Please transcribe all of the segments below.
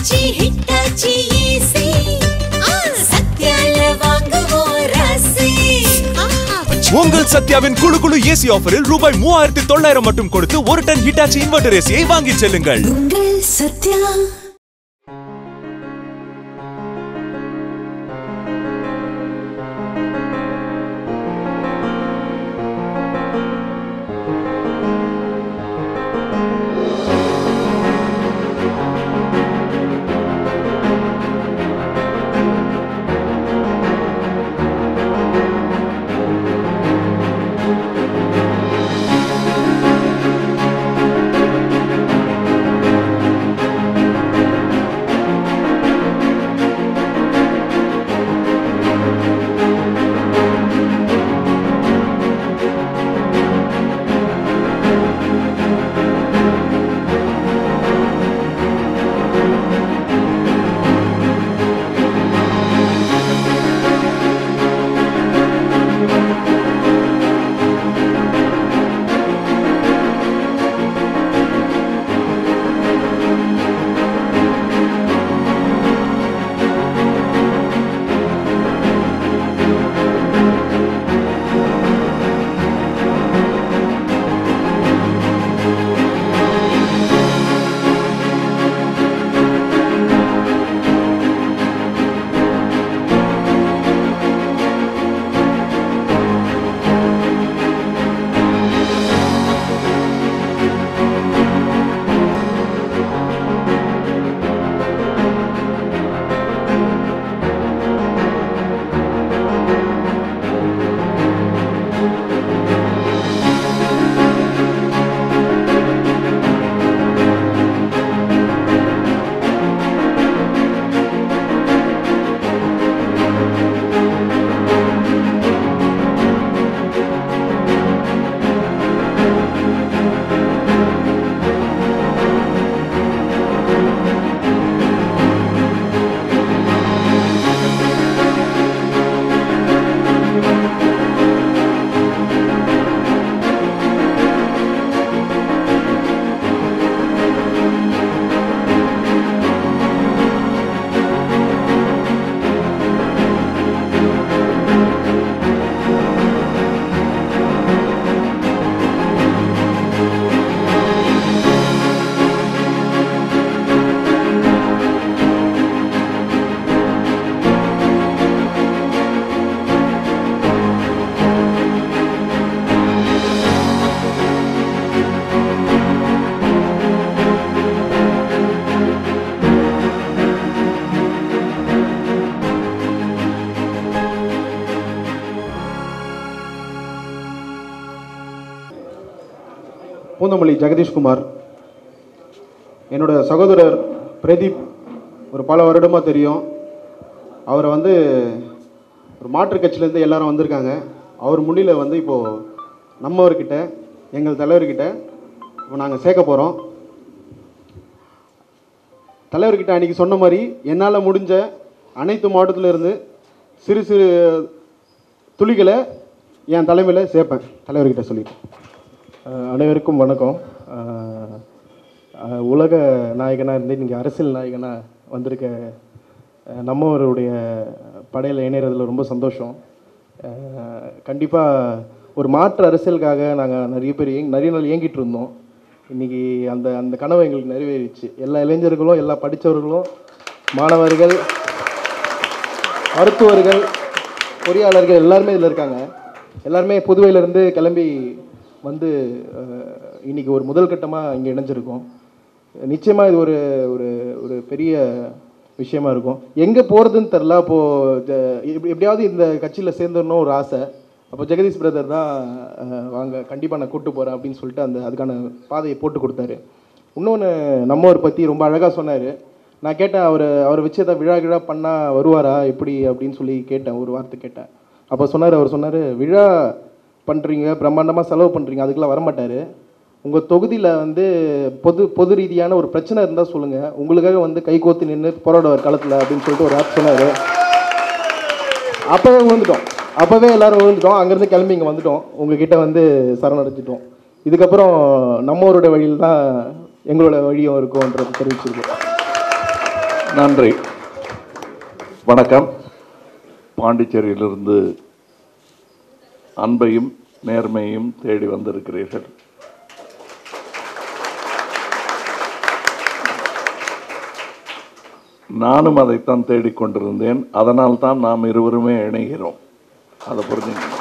ஆச்சி Hitachi AC சத்யால வாங்குவோம் ராசி உங்கள் சத்யாவின் குழு குழு ஏசி ஆஃபரில் ரூபாய் மூவாயிரத்தி தொள்ளாயிரம் மட்டும் கொடுத்து ஒரு டன் ஹிட்டாச்சி இன்வெர்டர் ஏசியை வாங்கிச் செல்லுங்கள் உங்கள் சத்யா பூந்தமல்லி ஜெகதீஷ்குமார் என்னோட சகோதரர் பிரதீப் ஒரு பல வருடமாக தெரியும் அவரை வந்து ஒரு மாற்றுக் கட்சியிலேருந்து எல்லாரும் வந்திருக்காங்க அவர் முன்னில வந்து இப்போது நம்மவர்கிட்ட எங்கள் தலைவர்கிட்ட இப்போ நாங்கள் சேர்க்க போகிறோம் தலைவர்கிட்ட அன்றைக்கி சொன்ன மாதிரி என்னால் முடிஞ்ச அனைத்து மாவட்டத்துல இருந்து சிறு சிறு துளிகளை என் தலைமையில் சேர்ப்பேன் தலைவர்கிட்ட சொல்லிட்டு அஹ் அனைவருக்கும் வணக்கம் அஹ் அஹ் உலக நாயகனாக இருந்து இன்றைக்கி அரசியல் நாயகனாக வந்திருக்க அஹ் நம்மவருடைய படையில் இணையறதுல ரொம்ப சந்தோஷம் கண்டிப்பாக ஒரு மாற்று அரசியலுக்காக நாங்கள் நிறைய பேர் ஏங் நிறைய நாள் இயங்கிட்டு இருந்தோம் இன்றைக்கி அந்த அந்த கனவு எங்களுக்கு நிறைவேறிச்சு எல்லா இளைஞர்களும் எல்லா படித்தவர்களும் மாணவர்கள் மருத்துவர்கள் பொறியாளர்கள் எல்லாருமே இதில் இருக்காங்க எல்லாருமே புதுவையிலேருந்து கிளம்பி வந்து அஹ், இன்னைக்கு ஒரு முதல் கட்டமாக இங்கே இணைஞ்சிருக்கோம் நிச்சயமாக இது ஒரு ஒரு ஒரு பெரிய விஷயமா இருக்கும் எங்கே போகிறதுன்னு தெரில அப்போது எப்படியாவது இந்த கட்சியில் சேர்ந்துடணும் ஒரு ஆசை அப்போ ஜெகதீஷ் பிரதர் தான் அஹ், வாங்க கண்டிப்பாக நான் கூப்பிட்டு போகிறேன் அப்படின்னு சொல்லிட்டு அந்த அதுக்கான பாதையை போட்டு கொடுத்தாரு இன்னொன்று நம்மவர் பற்றி ரொம்ப அழகாக சொன்னார் நான் கேட்டேன் அவர் அவரை வச்சு ஏதாவது விழா கிழா பண்ணால் வருவாரா எப்படி அப்படின்னு சொல்லி கேட்டேன் ஒரு வார்த்தை கேட்டேன் அப்போ சொன்னார் அவர் சொன்னார் விழா பண்ணுறீங்க பிரம்மாண்டமாக செலவு பண்ணுறீங்க அதுக்கெல்லாம் வரமாட்டார் உங்கள் தொகுதியில் வந்து பொது பொது ரீதியான ஒரு பிரச்சனை இருந்தால் சொல்லுங்கள் உங்களுக்காக வந்து கைகோத்து நின்று போராடுவார் களத்தில் அப்படின்னு சொல்லிட்டு ஒரு ஆப் சொன்னார் அப்போவே விழுந்துட்டோம் அப்போவே எல்லாரும் விழுந்துட்டோம் அங்கேருந்து கிளம்பி இங்கே வந்துட்டோம் உங்ககிட்ட வந்து சரணடைஞ்சிட்டோம் இதுக்கப்புறம் நம்மளோட வழியில் தான் எங்களோட வழியும் இருக்கும்ன்றது தெரிவிச்சிருக்கோம் நன்றி வணக்கம் பாண்டிச்சேரியிலிருந்து அன்பையும் நேர்மையும் தேடி வந்திருக்கிறீர்கள் நானும் அதைத்தான் தேடிக்கொண்டிருந்தேன் அதனால் தான் நாம் இருவருமே இணைகிறோம் அதை புரிஞ்சுக்கணும்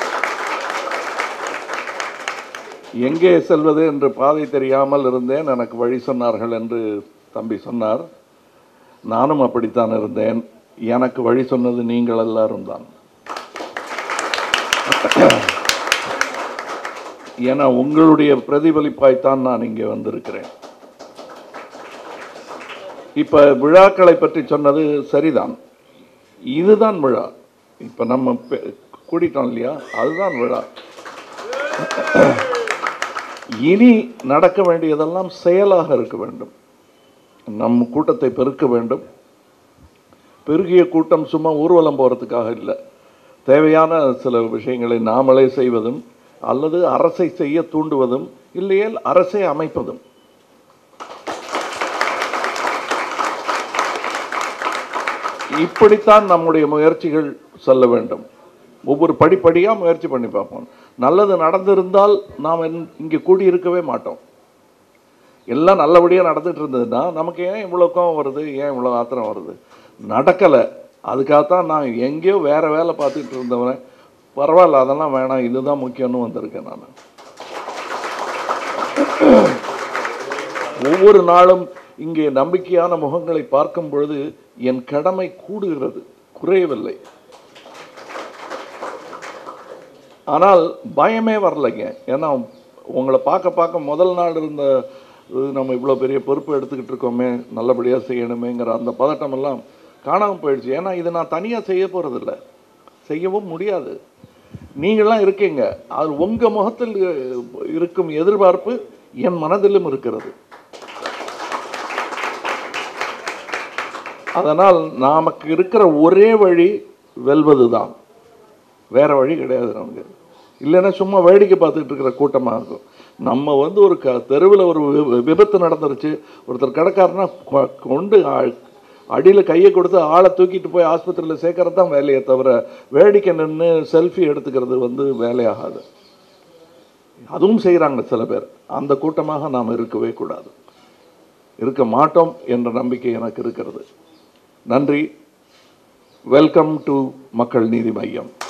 எங்கே செல்வது என்று பாதை தெரியாமல் இருந்தேன் எனக்கு வழி சொன்னார்கள் என்று தம்பி சொன்னார் நானும் அப்படித்தான் இருந்தேன் எனக்கு வழி சொன்னது நீங்கள் எல்லாரும் தான் ஏன்னா உங்களுடைய பிரதிபலிப்பாய்த்தான் நான் இங்கே வந்திருக்கிறேன் இப்ப விழாக்களை பற்றி சொன்னது சரிதான் இதுதான் விழா இப்ப நம்ம பெ- கூடிட்டோம் இல்லையா அதுதான் விழா இனி நடக்க வேண்டியதெல்லாம் செயலாக இருக்க வேண்டும் நம் கூட்டத்தை பெருக்க வேண்டும் பெருகிய கூட்டம் சும்மா ஊர்வலம் போகிறதுக்காக இல்லை தேவையான சில விஷயங்களை நாமளே செய்வதும் அல்லது அரசை செய்ய தூண்டுவதும் இல்லையேல் அரசை அமைப்பதும் இப்படித்தான் நம்முடைய முயற்சிகள் செல்ல வேண்டும் ஒவ்வொரு படிப்படியாக முயற்சி பண்ணி பார்ப்போம் நல்லது நடந்திருந்தால் நாம் இங்க- இங்கே கூடியிருக்கவே மாட்டோம் எல்லாம் நல்லபடியாக நடந்துட்டு இருந்ததுன்னா நமக்கு ஏன் இவ்வளோ கோவம் வருது ஏன் இவ்வளோ ஆத்திரம் வருது நடக்கலை அதுக்காகத்தான் நான் எங்கேயோ வேற வேலை பார்த்துட்டு இருந்தவன் பரவாயில்ல அதெல்லாம் வேணாம் இதுதான் முக்கியம்னு வந்திருக்கேன் நான் ஒவ்வொரு நாளும் இங்கே நம்பிக்கையான முகங்களை பார்க்கும் பொழுது என் கடமை கூடுகிறது குறையவில்லை ஆனால் பயமே வரலைங்க ஏன்னா உங்களை பார்க்க பார்க்க முதல் நாள் இருந்த இது நம்ம இவ்வளோ பெரிய பொறுப்பு எடுத்துக்கிட்டு இருக்கோமே நல்லபடியாக செய்யணுமேங்கிற அந்த பதட்டம் எல்லாம் காணாமல் போயிடுச்சு ஏன்னா இது நான் தனியாக செய்ய போகிறதில்ல செய்யவும் முடியாது நீங்களாம் இருக்கீங்க அது உங்கள் முகத்தில் இருக்கும் எதிர்பார்ப்பு என் மனதிலும் இருக்கிறது அதனால் நமக்கு இருக்கிற ஒரே வழி வெல்வது தான் வேற வழி கிடையாது நமக்கு இல்லைன்னா சும்மா வேடிக்கை பார்த்துட்டு இருக்கிற கூட்டமாக இருக்கும் நம்ம வந்து ஒரு க தெருவில் ஒரு வி- விபத்து நடந்துருச்சு ஒருத்தர் கிடக்காருன்னா கொ- கொண்டு அடியில் கையை கொடுத்து ஆளை தூக்கிட்டு போய் ஆஸ்பத்திரியில் சேர்க்கறது தான் வேலையே தவிர வேடிக்கை நின்று செல்ஃபி எடுத்துக்கிறது வந்து வேலையாகாது அதுவும் செய்கிறாங்க சில பேர் அந்த கூட்டமாக நாம் இருக்கவே கூடாது இருக்க மாட்டோம் என்ற நம்பிக்கை எனக்கு இருக்கிறது நன்றி வெல்கம் டு மக்கள் நீதி மையம்